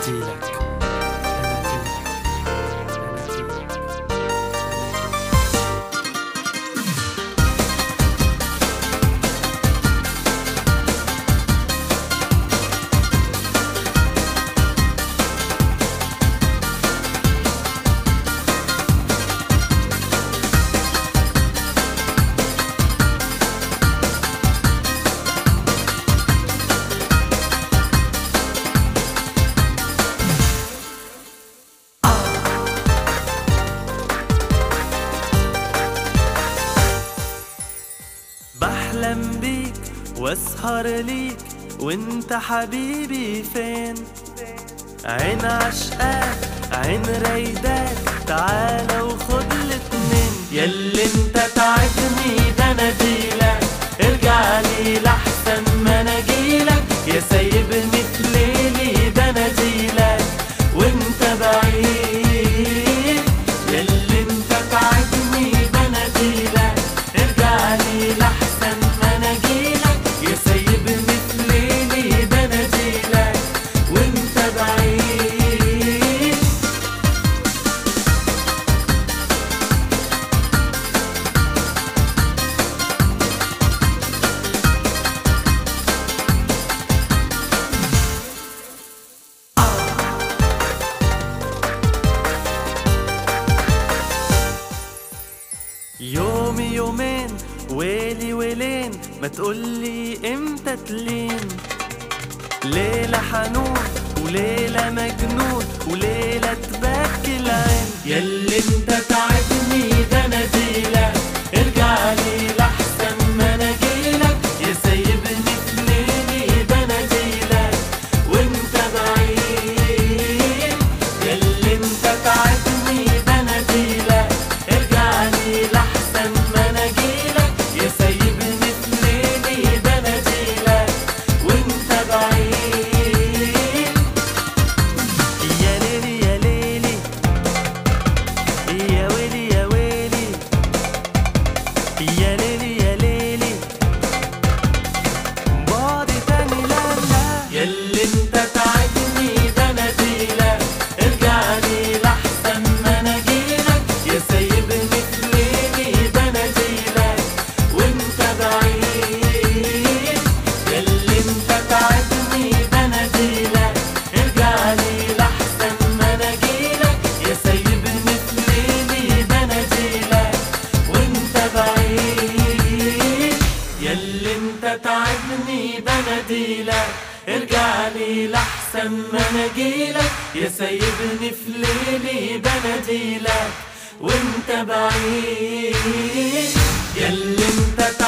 أناديلك أناديلك أناديلك بحلم بيك واسهر ليك وانت حبيبي فين عين عشقاك عين رايداك تعالى وخد الاتنين ياللي انت تعبني ده انا ديلك ارجع لي لحسن ما انا جيلك يا سايبني في ليلي ده انا ديلك وانت بعيد ياللي انت تعبني ده انا ديلك ارجع لي لحسن ما انا جيلك يا سايبني في ليلي ده انا ديلك وانت بعيد يوم يومين ويلي ويلين ما تقولي امتى تلين ليلة حنون وليلة مجنون وليلة تبكي العين ياللي انت تعبني ده انا ديلك ارجع لي لحسن ما انا جيلك يا سايبني في ليلي ده انا ديلك وانت بعيد ياللي انت تعبني ده انا ديلك ارجع لي لحسن ما انا جيلك يا سايبني في ليلي ده انا ديلك وانت بعيد يا ليلي يا ليلي يا ويلي يا ويلي يا ليلي يا ليلي بعد تاني لا لا ياللي انت تعبني ده انا ديلك ارجع لي لحسن ما انا جيلك يا سايبني في ليلي ده انا ديلك وانت بعيد ياللي انت تعبني ده انا ديلك ارجع لي لحسن ما انا جيلك يا سايبني في ليلي ده انا ديلك وانت بعيد ياللي انت تعبني بناديلك ارجع لي لحسن ما انا جيلك يا سايبني في ليلي بناديلك وانت بعيد ياللي انت تعبني